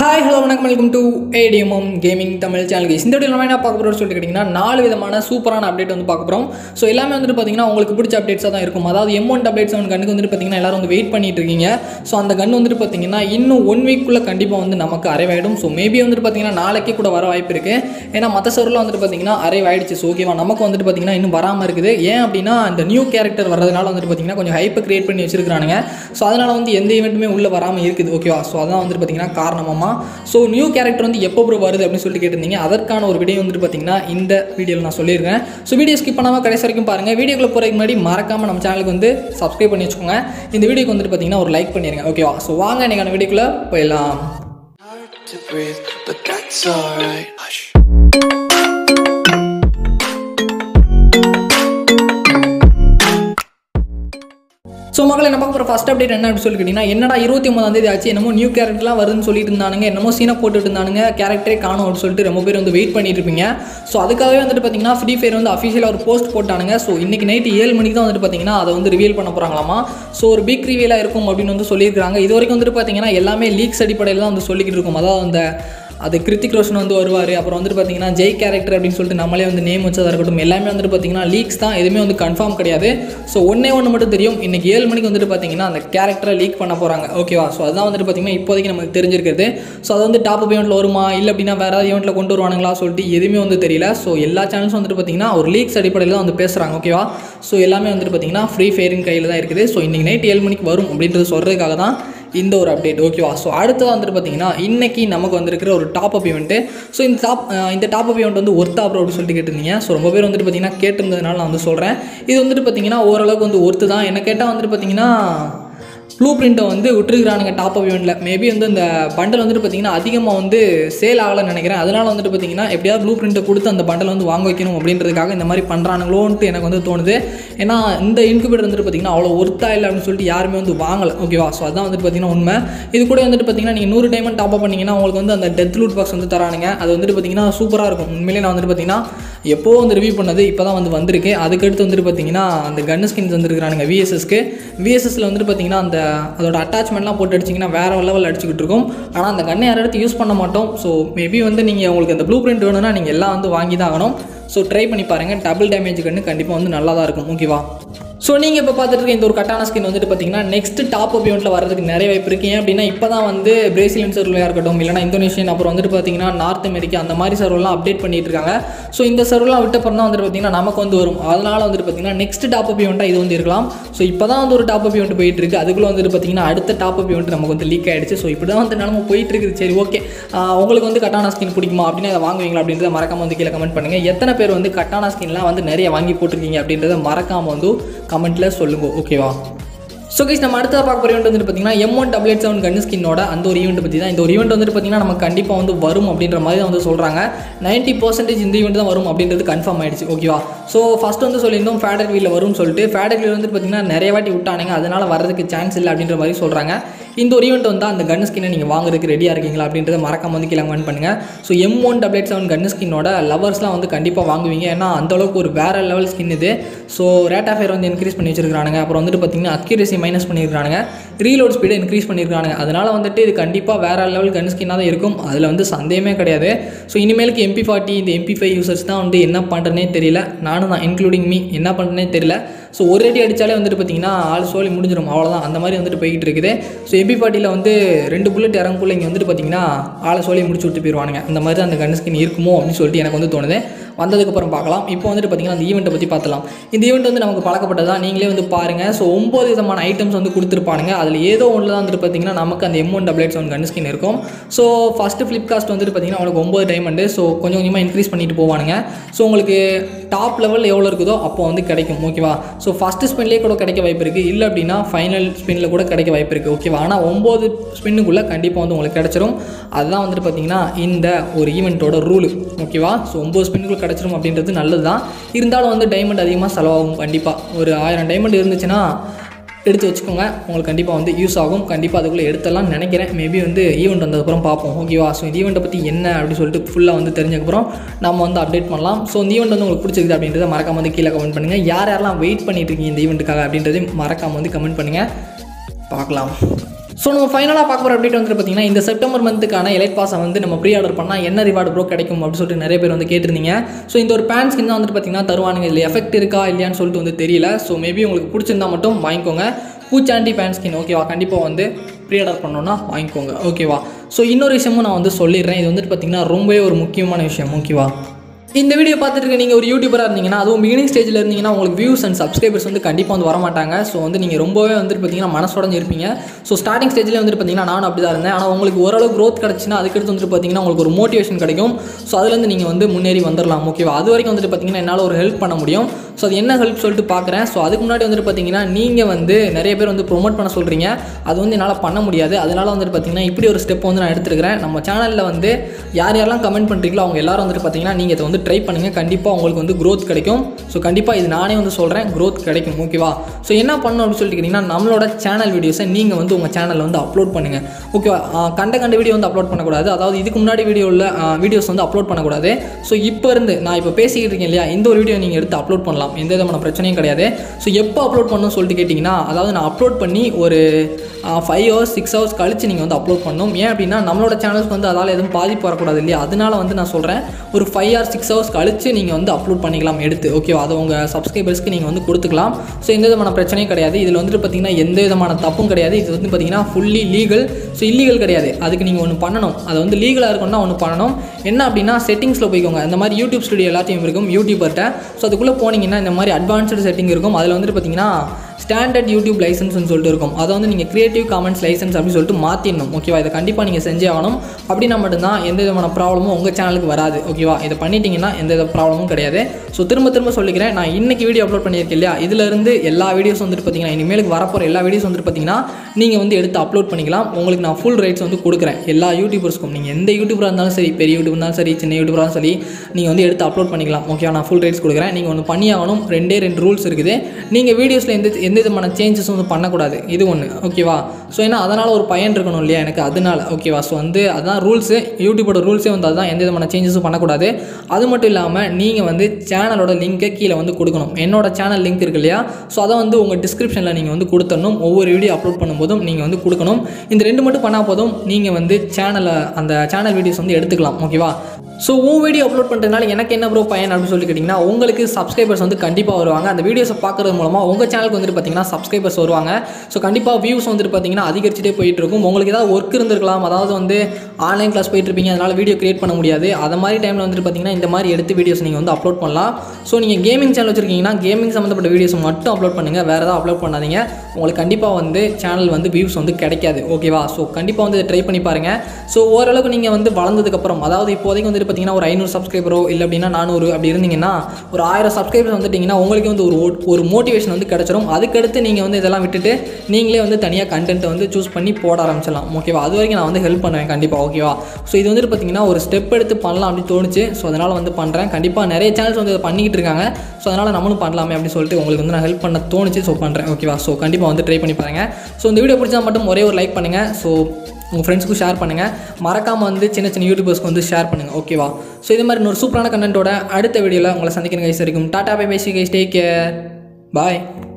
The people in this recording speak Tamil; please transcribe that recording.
ஹாய் ஹலோ வணக்கம் welcome to ATMM gaming Tamil channel இந்த வீடியோ நம்ம என்ன பார்க்க போகிறோம்னு சொல்லிட்டு கேட்டிங்கன்னா நாலு விதமான சூப்பரான அப்டேட் வந்து பார்க்க போகிறோம் ஸோ எல்லாமே வந்துட்டு பார்த்தீங்கன்னா உங்களுக்கு பிடிச்ச அப்டேட்ஸாக தான் இருக்கும் அதாவது எம் ஒன் அப்டேட்ஸ் ஒன் கண்ணுக்கு வந்துட்டு பார்த்தீங்கன்னா எல்லாரும் வந்து வெயிட் பண்ணிட்டு இருக்கீங்க ஸோ அந்த கன் வந்துட்டு பார்த்தீங்கன்னா இன்னும் ஒன் வீக்குள்ளே கண்டிப்பாக வந்து நமக்கு அரைவாயிடும் ஸோ மேபி வந்துட்டு பார்த்தீங்கன்னா நாளைக்கே கூட வர வாய்ப்பு இருக்குது ஏன்னா மற்ற சர்வரில் வந்துட்டு பார்த்தீங்கன்னா அரைவ் ஆயிடுச்சு ஸோ ஓகேவா நமக்கு வந்துட்டு பார்த்தீங்கன்னா இன்னும் வராமல் இருக்குது ஏன் அப்படின்னா இந்த நியூ கேரக்டர் வர்றதுனால வந்துட்டு பார்த்தீங்கன்னா கொஞ்சம் ஹைப்பை கிரியேட் பண்ணி வச்சிருக்கானுங்க ஸோ அதனால் வந்து எந்த ஈவெண்ட்டுமே உள்ளே வராமல் இருக்குது ஓகேவா ஸோ அதான் வந்துட்டு பார்த்தீங்கன்னா காரணமாமா ஸோ நியூ கேரக்டர் வந்து எப்போ ப்ரோ வருது அப்படின்னு சொல்லிட்டு கேட்டிருந்தீங்க அதற்கான ஒரு வீடியோ வந்துட்டு பார்த்தீங்கன்னா இந்த வீடியோவில் நான் சொல்லியிருக்கேன் ஸோ வீடியோ ஸ்கிப் பண்ணாமல் கடைசி வரைக்கும் பாருங்கள் வீடியோக்குள்ள போகிறதுக்கு முன்னாடி மறக்காமல் நம்ம சேனலுக்கு வந்து சப்ஸ்கிரைப் பண்ணி வச்சுக்கோங்க இந்த வீடியோக்கு வந்துட்டு பார்த்தீங்கன்னா ஒரு லைக் பண்ணிடுங்க ஓகேவா ஸோ வாங்க இன்னைக்கான வீடியோக்குள்ளே போயிடலாம் Hard to breathe, but that's alright. Hush. So மக்களை நம்ம பார்க்க ஃபஸ்ட் அப்டேட் என்ன அப்படின்னு சொல்லி கேட்டிங்கன்னா என்னடா இருபத்தி ஒன்பதாம் தேதி ஆச்சு என்னமோ நியூ கேரக்டர்லாம் வருதுன்னு சொல்லிட்டு இருந்தானுங்க என்னமோ சீனை போட்டுட்டு இருந்தானுங்க கேரக்டரே காணும் அப்படின்னு சொல்லிட்டு ரொம்ப பேர் வந்து வெயிட் பண்ணிட்டு இருப்பீங்க ஸோ அதுக்காகவே வந்துட்டு பார்த்தீங்கன்னா ஃப்ரீ ஃபயர் வந்து அஃபிஷியலாக ஒரு போஸ்ட் போட்டானுங்க ஸோ இன்னைக்கு நைட்டு ஏழு மணிக்கு தான் வந்துட்டு பார்த்தீங்கன்னா அதை வந்து ரிவீல் பண்ண போகிறாங்களாமா ஸோ ஒரு பிக் ரிவீலாக இருக்கும் அப்படின்னு வந்து சொல்லியிருக்காங்க இது வரைக்கும் வந்துட்டு பார்த்தீங்கன்னா எல்லாமே லீக்ஸ் அடிப்படையில் தான் வந்து சொல்லிக்கிட்டு இருக்கும் அதாவது அந்த அது கிருத்திக் ரோஷன் வந்து வருவார் அப்புறம் வந்துட்டு பார்த்தீங்கன்னா ஜெய் கேரக்டர் அப்படின்னு சொல்லிட்டு நம்மளே வந்து நேம் வச்சதாக இருக்கட்டும் எல்லாமே வந்துட்டு பார்த்தீங்கன்னா லீக்ஸ் தான் எதுவுமே வந்து கன்ஃபார்ம் கிடையாது ஸோ ஒன்றே ஒன்று மட்டும் தெரியும் இன்னைக்கு ஏழு மணிக்கு வந்துட்டு பார்த்தீங்கன்னா அந்த கேரக்டரை லீக் பண்ண போகிறாங்க ஓகேவா ஸோ அதான் வந்துட்டு பார்த்தீங்கன்னா இப்போதைக்கு நமக்கு தெரிஞ்சிருக்கிறது ஸோ அது வந்து டாப் ஈவெண்ட்டில் வருமா இல்லை அப்படின்னா வேறு ஏதாவது ஈவெண்ட்டில் கொண்டு வருவானுங்களா சொல்லிட்டு எதுவுமே வந்து தெரியல ஸோ எல்லா சேனல்ஸும் வந்துட்டு பார்த்தீங்கன்னா ஒரு லீக்ஸ் அடிப்படையில் தான் வந்து பேசுகிறாங்க ஓகேவா ஸோ எல்லாமே வந்துட்டு பார்த்தீங்கன்னா ஃப்ரீ ஃபயரின் கையில் தான் இருக்குது ஸோ இன்றைக்கி நைட் ஏழு மணிக்கு வரும் அப்படின்றது சொல்கிறதுக்காக தான் இந்த ஒரு அப்டேட் ஓகேவா ஸோ அடுத்தது வந்துட்டு பார்த்தீங்கன்னா இன்னைக்கு நமக்கு வந்திருக்கிற ஒரு டாப் அப் ஈவெண்ட்டு ஸோ இந்த டாப் இந்த டாப் அப் ஈவெண்ட் வந்து ஒர்த்தா ப்ரோ அப்படின்னு சொல்லிட்டு கேட்டிருந்தீங்க ஸோ ரொம்ப பேர் வந்துட்டு பார்த்தீங்கன்னா கேட்டிருந்ததுனால நான் வந்து சொல்கிறேன் இது வந்துட்டு பார்த்தீங்கன்னா ஓரளவுக்கு வந்து ஒர்த்து தான் என்ன கேட்டால் வந்துட்டு பார்த்தீங்கன்னா ப்ளூ பிரிண்ட்டை வந்து விட்டுருக்குறானுங்க டாப் அப் ஈவெண்ட்டில் மேபி வந்து இந்த பண்டல் வந்துட்டு பார்த்தீங்கன்னா அதிகமாக வந்து சேல் ஆகலைன்னு நினைக்கிறேன் அதனால வந்துட்டு பார்த்தீங்கன்னா எப்படியாவது ப்ளூ பிரிண்ட்டை கொடுத்து அந்த பண்டல் வந்து வாங்க வைக்கணும் அப்படின்றதுக்காக இந்த மாதிரி பண்ணுறானுங்களோன்ட்டு எனக்கு வந்து தோணுது ஏன்னா இந்த இன்குபேட்டர் வந்துட்டு பார்த்தீங்கன்னா அவ்வளோ ஒர்த்தா இல்லை அப்படின்னு சொல்லிட்டு யாருமே வந்து வாங்கலை ஓகேவா ஸோ அதான் வந்துட்டு பார்த்தீங்கன்னா உண்மை இது கூட வந்துட்டு பார்த்தீங்கன்னா நீங்கள் நூறு டைமண்ட் டாப் அப் பண்ணீங்கன்னா உங்களுக்கு வந்து அந்த டெத் லூட் பாக்ஸ் வந்து தரானுங்க அது வந்துட்டு பார்த்தீங்கன்னா சூப்பராக இருக்கும் உண்மையிலே நான் வந்துட்டு பார்த்தீங்கன்னா எப்போ வந்து ரிவ்யூ பண்ணது இப்போ தான் வந்து வந்திருக்கு அதுக்கடுத்து வந்துட்டு பார்த்தீங்கன்னா அந்த கன் ஸ்கின்ஸ் வந்துருக்கானுங்க விஎஸ்எஸ்க்கு விஎஸ்எஸ்ல வந்துட்டு பார்த்தீங்கன்னா அந்த அதோட அட்டாச்மெண்ட்லாம் போட்டு அடிச்சிங்கன்னா வேறு லெவல் அடிச்சுக்கிட்டு இருக்கும் ஆனால் அந்த கன்னை யாரும் எடுத்து யூஸ் பண்ண மாட்டோம் ஸோ மேபி வந்து நீங்கள் உங்களுக்கு அந்த ப்ளூ பிரிண்ட் வேணும்னா நீங்கள் எல்லாம் வந்து வாங்கி தான் ஆகணும் ஸோ ட்ரை பண்ணி பாருங்கள் டபுள் டேமேஜ் கன்று கண்டிப்பாக வந்து நல்லா தான் இருக்கும் ஓகேவா ஸோ நீங்கள் இப்போ பார்த்துட்டு இருக்க இந்த ஒரு கட்டான ஸ்கின் வந்துட்டு பார்த்தீங்கன்னா நெக்ஸ்ட் டாப் அப் ஈவெண்ட்டில் வரதுக்கு நிறைய வாய்ப்பு இருக்கு ஏன் அப்படின்னா இப்போ தான் வந்து பிரேசிலியன் சர்வலாக இருக்கட்டும் இல்லைனா இந்தோனேஷியன் அப்புறம் வந்துட்டு பார்த்தீங்கன்னா நார்த் அமெரிக்கா அந்த மாதிரி சர்வலாம் அப்டேட் பண்ணிட்டு இருக்காங்க ஸோ இந்த சர்வலாம் விட்ட அப்புறம் தான் வந்துட்டு பார்த்தீங்கன்னா நமக்கு வந்து வரும் அதனால வந்துட்டு பார்த்தீங்கன்னா நெக்ஸ்ட் டாப் அப் ஈவெண்ட்டாக இது வந்து இருக்கலாம் ஸோ இப்போ தான் வந்து ஒரு டாப் அப் ஈவெண்ட் போயிட்டு இருக்கு அதுக்குள்ள வந்துட்டு பார்த்தீங்கன்னா அடுத்த டாப் அப் ஈவெண்ட் நமக்கு வந்து லீக் ஆயிடுச்சு ஸோ இப்படி தான் வந்து நிலம போயிட்டு இருக்குது சரி ஓகே உங்களுக்கு வந்து கட்டான ஸ்கின் பிடிக்குமா அப்படின்னு அதை வாங்குவீங்களா அப்படின்றத மறக்காம வந்து கீழே கமெண்ட் பண்ணுங்க எத்தனை பேர் வந்து கட்டான ஸ்கின்லாம் வந்து நிறைய வாங்கி போட்டிருக்கீங்க அப்படின்றத மறக்காம வந்து கமெண்ட்டில் சொல்லுங்க ஓகேவா ஸோ கைஸ் நம்ம அடுத்ததாக பார்க்க போகிற ஈவெண்ட் வந்துட்டு பார்த்தீங்கன்னா M one double eight seven gun ஸ்கின்னோட அந்த ஒரு ஈவெண்ட் பற்றி தான் இந்த ஒரு ஈவெண்ட் வந்துட்டு பார்த்தீங்கன்னா நம்ம கண்டிப்பாக வந்து வரும் அப்படின்ற மாதிரி தான் வந்து சொல்கிறாங்க நைன்ட்டி பர்சன்டேஜ் இந்த ஈவெண்ட் தான் வரும் அப்படின்றது கன்ஃபார்ம் ஆயிடுச்சு ஓகேவா ஸோ ஃபஸ்ட் வந்து சொல்லியிருந்தோம் ஃபேடர் வீலில் வரும்னு சொல்லிட்டு ஃபேடர் வீல் வந்துட்டு பார்த்தீங்கன்னா நிறைய வாட்டி விட்டானுங்க அதனால் வரதுக்கு சான்ஸ் இல்லை அப்படின்ற மாதிரி சொல்கிறாங்க இந்த ஒரு ஈவெண்ட் வந்து அந்த கன் ஸ்கினை நீங்கள் வாங்குறதுக்கு ரெடியாக இருக்கீங்களா அப்படின்றத மறக்காம வந்து கீழே கமெண்ட் பண்ணுங்கள் so M one double eight seven gun ஸ்கின்னோட லவர்ஸ்லாம் வந்து கண்டிப்பாக வாங்குவீங்க ஏன்னா அந்தளவுக்கு ஒரு வேறு லெவல் ஸ்கின் இது ஸோ ரேட் ஆஃப் ஃபயர் வந்து இன்க்ரீஸ் பண்ணி வச்சிருக்கானுங்க அப்புறம் வந்துட்டு பார்த்தீங்கன்னா அக்யூரேசி மைனஸ் பண்ணியிருக்கானுங்க ரீலோட் ஸ்பீடை இன்க்ரீஸ் பண்ணியிருக்கானுங்க அதனால் வந்துட்டு இது கண்டிப்பாக வேறு லெவல் கன் ஸ்கின்னாக தான் இருக்கும் அதில் வந்து சந்தேகமே கிடையாது ஸோ இனிமேலுக்கு எம்பி ஃபார்ட்டி இந்த எம்பி ஃபைவ் யூசர்ஸ் தான் வந்து என்ன பண்ணுறனே தெரியல நானும் தான் இன்க்ளூடிங் மீ என்ன பண்ணுறனே தெரியல ஸோ ஒரு அடி அடித்தாலே வந்துட்டு பார்த்தீங்கன்னா ஆள் சோழி முடிஞ்சிடும் அவ்வளோதான் அந்த மாதிரி வந்துட்டு போய்கிட்டு இருக்குது ஸோ எம்பி பார்ட்டியில் வந்து ரெண்டு புல்லட் இறங்குள்ள இங்கே வந்துட்டு பார்த்தீங்கன்னா ஆளை சோழி முடிச்சு விட்டு போயிடுவானுங்க அந்த மாதிரி தான் அந்த கன் ஸ்கின் இருக்குமோ அப்படின்னு சொல்லிட்டு எனக்கு வந்து தோணுது வந்ததுக்கப்புறம் பார்க்கலாம் இப்போ வந்துட்டு பார்த்தீங்கன்னா அந்த ஈவெண்ட்டை பற்றி பார்த்துலாம் இந்த ஈவெண்ட் வந்து நமக்கு பழக்கப்பட்டதா நீங்களே வந்து பாருங்கள் ஸோ ஒம்பது விதமான ஐட்டம்ஸ் வந்து கொடுத்துருப்பானுங்க அதில் ஏதோ ஒன்று தான் வந்துட்டு பார்த்தீங்கன்னா நமக்கு அந்த M one double eight seven gun skin இருக்கும் ஸோ ஃபஸ்ட்டு ஃப்ளிப்காஸ்ட் வந்துட்டு பார்த்தீங்கன்னா உங்களுக்கு ஒம்பது டைமண்டு ஸோ கொஞ்சம் கொஞ்சமாக இன்க்ரீஸ் பண்ணிட்டு போவானுங்க ஸோ உங்களுக்கு டாப் லெவல் எவ்வளோ இருக்குதோ அப்போ வந்து கிடைக்கும் ஓகேவா ஸோ ஃபஸ்ட்டு ஸ்பின்லேயே கூட கிடைக்க வாய்ப்பு இருக்குது இல்லை அப்படின்னா ஃபைனல் ஸ்பின்னில் கூட கிடைக்க வாய்ப்பு இருக்குது ஓகேவா ஆனால் ஒம்பது ஸ்பின்னுக்குள்ளே கண்டிப்பாக வந்து உங்களுக்கு கிடச்சிரும் அதுதான் வந்துட்டு பார்த்தீங்கன்னா இந்த ஒரு ஈவெண்ட்டோட ரூலு ஓகேவா ஸோ ஒம்பது ஸ்பின்னுக்குள்ள கிடச்சிரும் அப்படின்றது நல்லது தான் இருந்தாலும் வந்து டைமண்ட் அதிகமாக செலவாகும் கண்டிப்பாக ஒரு ஆயிரம் டைமண்ட் இருந்துச்சுன்னா எடுத்து வச்சுக்கோங்க உங்களுக்கு கண்டிப்பாக வந்து யூஸ் ஆகும் கண்டிப்பாக அதுக்குள்ளே எடுத்துடலாம் நினைக்கிறேன் மேபி வந்து ஈவெண்ட் வந்ததுக்கப்புறம் பார்ப்போம் ஓகேவா ஸோ இந்த ஈவெண்ட்டை பற்றி என்ன அப்படின்னு சொல்லிட்டு ஃபுல்லாக வந்து தெரிஞ்சதுக்கப்புறம் நம்ம வந்து அப்டேட் பண்ணலாம் ஸோ இந்த ஈவெண்ட் வந்து உங்களுக்கு பிடிச்சிருக்குது அப்படின்றத மறக்காம வந்து கீழே கமெண்ட் பண்ணுங்கள் யார் யாரெல்லாம் வெயிட் பண்ணிட்டு இருக்கீங்க இந்த ஈவெண்ட்டுக்காக அப்படின்றதையும் மறக்காம வந்து கமெண்ட் பண்ணுங்கள் பார்க்கலாம் ஸோ நம்ம ஃபைனலாக பார்க்க போகிற அப்டேட் வந்துட்டு பார்த்தீங்கன்னா இந்த செப்டம்பர் மந்த்துக்கான எலைட் பாஸை வந்து நம்ம ப்ரீ ஆர்டர் பண்ணால் என்ன ரிவார்டு ப்ரோ கிடைக்கும் அப்படின்னு சொல்லிட்டு நிறைய பேர் வந்து கேட்டிருந்தீங்க ஸோ இந்த ஒரு பேன் ஸ்கின் தான் வந்துட்டு பார்த்தீங்கன்னா தருவானுங்க இதில் எஃபெக்ட் இருக்கா இல்லையான்னு சொல்லிட்டு வந்து தெரியல ஸோ மேபி உங்களுக்கு பிடிச்சிருந்தா மட்டும் வாங்கிக்கோங்க பூச்சாண்டி பேன் ஸ்கின் ஓகேவா கண்டிப்பாக வந்து ப்ரீ ஆர்டர் பண்ணோன்னா வாங்கிக்கோங்க ஓகேவா ஸோ இன்னொரு விஷயமும் நான் வந்து சொல்லிடுறேன் இது வந்துட்டு பார்த்தீங்கன்னா ரொம்பவே ஒரு முக்கியமான விஷயம் ஓகேவா இந்த வீடியோ பார்த்துட்டு இருக்க நீங்கள் ஒரு யூடியூபராக இருந்தீங்கன்னா அதுவும் பிகினிங் ஸ்டேஜில் இருந்தீங்கன்னா உங்களுக்கு வியூஸ் அண்ட் சப்ஸ்கிரைபர்ஸ் வந்து கண்டிப்பாக வந்து வர மாட்டாங்க ஸோ வந்து நீங்கள் ரொம்பவே வந்துட்டு பார்த்தீங்கன்னா மனசுடஞ்சு இருப்பீங்க ஸோ ஸ்டார்டிங் ஸ்டேஜில் வந்துட்டு பார்த்தீங்கன்னா நானும் அப்படி தான் இருந்தேன் ஆனால் உங்களுக்கு ஓரளவு க்ரோத் கிடச்சுன்னா அதுக்கடுத்து வந்துட்டு பார்த்தீங்கன்னா உங்களுக்கு ஒரு மோட்டிவேஷன் கிடைக்கும் ஸோ அதுலேருந்து நீங்கள் வந்து முன்னேறி வந்துடலாம் ஓகேவா அது வரைக்கும் வந்துட்டு பார்த்தீங்கன்னா என்னால் ஒரு ஹெல்ப் பண்ண முடியும் ஸோ அது என்ன ஹெல்ப் சொல்லிட்டு பார்க்குறேன் ஸோ அதுக்கு முன்னாடி வந்துட்டு பார்த்தீங்கன்னா நீங்கள் வந்து நிறைய பேர் வந்து ப்ரொமோட் பண்ண சொல்கிறீங்க அது வந்து என்னால் பண்ண முடியாது அதனால வந்துட்டு பார்த்தீங்கன்னா இப்படி ஒரு ஸ்டெப் வந்து நான் எடுத்துருக்கிறேன் நம்ம சேனலில் வந்து யார் யாரெல்லாம் கமெண்ட் பண்ணுறீங்களோ அவங்க எல்லாரும் வந்துட்டு பார்த்தீங்கன்னா நீங்கள் இதை வந்து ட்ரை பண்ணுங்கள் கண்டிப்பாக உங்களுக்கு வந்து growth கிடைக்கும் ஸோ கண்டிப்பாக இது நானே வந்து சொல்கிறேன் growth கிடைக்கும் ஓகேவா ஸோ என்ன பண்ணணும் அப்படின்னு சொல்லிட்டு கேட்டிங்கன்னா நம்மளோட சேனல் வீடியோஸை நீங்கள் வந்து உங்கள் சேனலில் வந்து அப்லோட் பண்ணுங்கள் ஓகேவா ஆஹ் கண்ட கண்ட வீடியோ வந்து அப்லோட் பண்ணக்கூடாது அதாவது இதுக்கு முன்னாடி வீடியோவில் வீடியோஸ் வந்து அப்லோட் பண்ணக்கூடாது ஸோ இப்போ இருந்து நான் இப்போ பேசிக்கிட்டு இருக்கேன் இல்லையா இந்த ஒரு வீடியோ நீங்கள் எடுத்து அப்லோட் பண்ணலாம் எந்த விதமான பிரச்சனையும் கிடையாது ஸோ எப்போ அப்லோட் பண்ணணும்னு சொல்லிட்டு கேட்டிங்கன்னா அதாவது நான் அப்லோட் பண்ணி ஒரு ஃபைவ் ஹவர்ஸ் சிக்ஸ் ஹவர்ஸ் கழிச்சு நீங்கள் வந்து அப்லோட் பண்ணணும் ஏன் அப்படின்னா நம்மளோட சேனல்ஸ்க்கு வந்து அதால் எதுவும் பாதிப்பு வரக்கூடாது இல்லையா அதனால வந்து நான் சொல்கிறேன் ஒரு ஃபைவ் ஆர் சிக்ஸ் ஹவர்ஸ் கழிச்சு நீங்கள் வந்து அப்லோட் பண்ணிக்கலாம் எடுத்து ஓகேவா அது உங்கள் சப்ஸ்கிரைபர்ஸ்க்கு நீங்கள் வந்து கொடுத்துக்கலாம் ஸோ எந்த விதமான பிரச்சனையும் கிடையாது இதில் வந்துட்டு பார்த்தீங்கன்னா எந்த விதமான தப்பும் கிடையாது இது வந்து பார்த்தீங்கன்னா ஃபுல்லி லீகல் ஸோ இல்லீகல் கிடையாது அதுக்கு நீங்கள் ஒன்று பண்ணணும் அது வந்து லீகலாக இருக்கணும்னா ஒன்று பண்ணணும் என்ன அப்படின்னா செட்டிங்ஸில் போய்க்கோங்க இந்த மாதிரி யூடியூப் ஸ்டுடியோ எல்லாத்தையும் இருக்கும் யூடியூபர்கிட்ட ஸோ அதுக்குள்ளே போனீங்கன்னா இந்த மாதிரி அட்வான்ஸ்டு செட்டிங் இருக்கும் அதில் வந்துட்டு பார்த்தீங்கன்னா ஸ்டாண்டர்ட் யூடியூப் லைசன்ஸ்னு சொல்லிட்டு இருக்கும் அதை வந்து நீங்கள் கிரியேட்டிவ் காமெண்ட்ஸ் லைசன்ஸ் அப்படின்னு சொல்லிட்டு மாற்றிடணும் ஓகேவா இதை கண்டிப்பாக நீங்கள் செஞ்சே ஆகணும் அப்படின்னா மட்டும்தான் எந்த விதமான ப்ராப்ளமும் உங்கள் சேனலுக்கு வராது ஓகேவா இதை பண்ணிட்டீங்கன்னா எந்த வித ப்ராப்ளமும் கிடையாது ஸோ திரும்ப திரும்ப சொல்லிக்கிறேன் நான் இன்னைக்கு வீடியோ அப்லோட் பண்ணியிருக்கேன் இல்லையா இதிலிருந்து எல்லா வீடியோஸ் வந்துட்டு பார்த்தீங்கன்னா இனிமேலுக்கு வரப்போகிற எல்லா வீடியோஸ் வந்துட்டு பார்த்தீங்கன்னா நீங்கள் வந்து எடுத்து அப்லோட் பண்ணிக்கலாம் உங்களுக்கு நான் ஃபுல் ரைட்ஸ் வந்து கொடுக்குறேன் எல்லா யூடியூபர்ஸ்க்கும் நீங்கள் எந்த யூடியூபராக இருந்தாலும் சரி பெரிய யூடியூப் இருந்தாலும் சரி சின்ன யூடியூபராக இருந்தாலும் சரி நீங்கள் வந்து எடுத்து அப்லோட் பண்ணிக்கலாம் ஓகேவா நான் ஃபுல் ரைட்ஸ் கொடுக்குறேன் நீங்கள் ஒன்று பண்ணி ஆகணும் ரெண்டே ரெண்டு ரூல்ஸ் இருக்குது நீங்கள் வீடியோஸில் எந்த எந்த விதமான சேஞ்சஸும் வந்து பண்ணக்கூடாது இது ஒன்று ஓகேவா ஸோ ஏன்னா அதனால் ஒரு பயன் இருக்கணும் இல்லையா எனக்கு அதனால ஓகேவா ஸோ வந்து அதுதான் ரூல்ஸு யூடியூபோட ரூல்ஸே வந்து அதுதான் எந்த விதமான சேஞ்சஸும் பண்ணக்கூடாது அது மட்டும் இல்லாமல் நீங்கள் வந்து சேனலோட லிங்க்கை கீழே வந்து கொடுக்கணும் என்னோட சேனல் லிங்க் இருக்கு இல்லையா ஸோ அதை வந்து உங்கள் டிஸ்கிரிப்ஷனில் நீங்கள் வந்து கொடுத்துடணும் ஒவ்வொரு வீடியோ அப்லோட் பண்ணும்போதும் நீங்கள் வந்து கொடுக்கணும் இந்த ரெண்டு மட்டும் பண்ணால் போதும் நீங்கள் வந்து சேனலை அந்த சேனல் வீடியோஸ் வந்து எடுத்துக்கலாம் ஓகேவா ஸோ உன் வீடியோ அப்லோட் பண்ணுறதுனால எனக்கு என்ன ப்ரோ பயன் அப்படின்னு சொல்லி கேட்டிங்கன்னா உங்களுக்கு சப்ஸ்கிரைபர்ஸ் வந்து கண்டிப்பாக வருவாங்க அந்த வீடியோஸை பார்க்குறது மூலமாக உங்கள் சேனலுக்கு வந்துட்டு பார்த்தீங்கன்னா சப்ஸ்கிரைபர்ஸ் வருவாங்க ஸோ கண்டிப்பாக வியூஸ் வந்துட்டு பார்த்தீங்கன்னா அதிகரிச்சுட்டே போயிட்டு இருக்கும் உங்களுக்கு ஏதாவது ஒர்க் இருந்திருக்கலாம் அதாவது வந்து ஆன்லைன் கிளாஸ் போயிட்டு இருப்பீங்க அதனால் வீடியோ கிரியேட் பண்ண முடியாது அது மாதிரி டைமில் வந்துட்டு பார்த்தீங்கன்னா இந்த மாதிரி எடுத்து வீடியோஸ் நீங்கள் வந்து அப்லோட் பண்ணலாம் ஸோ நீங்கள் கேமிங் சேனல் வச்சிருக்கீங்கன்னா கேமிங் சம்மந்தப்பட்ட வீடியோஸ் மட்டும் அப்லோட் பண்ணுங்கள் வேறு ஏதாவது அப்லோட் பண்ணாதீங்க உங்களுக்கு கண்டிப்பாக வந்து சேனல் வந்து வியூஸ் வந்து கிடைக்காது ஓகேவா ஸோ கண்டிப்பாக வந்து ட்ரை பண்ணி பாருங்கள் ஸோ ஓரளவுக்கு நீங்கள் வந்து வளர்ந்ததுக்கப்புறம் அதாவது இப்போதைக்கு வந்துட்டு பார்த்தீங்கன்னா ஒரு ஐநூறு சப்ஸ்கிரைபரோ இல்லை அப்படின்னா நானூறு அப்படி இருந்தீங்கன்னா ஒரு ஆயிரம் சப்ஸ்கிரைபர்ஸ் வந்துட்டிங்கன்னா உங்களுக்கு வந்து ஒரு ஓ- ஒரு மோட்டிவேஷன் வந்து கிடச்சிரும் அதுக்கடுத்து நீங்கள் வந்து இதெல்லாம் விட்டுட்டு நீங்களே வந்து தனியாக கண்டென்ட்டை வந்து சூஸ் பண்ணி போட ஆரம்பிச்சிடலாம் ஓகேவா அது வரைக்கும் நான் வந்து ஹெல்ப் பண்ணுவேன் கண்டிப்பாக ஓகேவா ஸோ இது வந்துட்டு பார்த்தீங்கன்னா ஒரு ஸ்டெப் எடுத்து பண்ணலாம் அப்படின்னு தோணுச்சு ஸோ அதனால் வந்து பண்ணுறேன் கண்டிப்பாக நிறைய சேனல்ஸ் வந்து இதை பண்ணிக்கிட்டு இருக்காங்க ஸோ அதனால் நம்மளும் பண்ணலாமே அப்படின்னு சொல்லிட்டு உங்களுக்கு வந்து நான் ஹெல்ப் பண்ண தோணுச்சு ஸோ பண்ணுறேன் ஓகேவா ஸோ கண்டிப்பாக வந்து ட்ரை பண்ணி பாருங்க ஸோ இந்த வீடியோ பிடிச்சா மட்டும் ஒரே ஒரு லைக் பண்ணுங்கள் ஸோ உங்கள் ஃப்ரெண்ட்ஸ்க்கும் ஷேர் பண்ணுங்கள் மறக்காமல் வந்து சின்ன சின்ன யூடியூபர்ஸ்க்கு வந்து ஷேர் பண்ணுங்கள் ஓகேவா ஸோ இது மாதிரி இன்னொரு சூப்பரான கண்டென்ட்டோட அடுத்த வீடியோவில் உங்களை சந்திக்கிறேன் கைஸ் வரைக்கும் tata bye bye see guys take care பாய்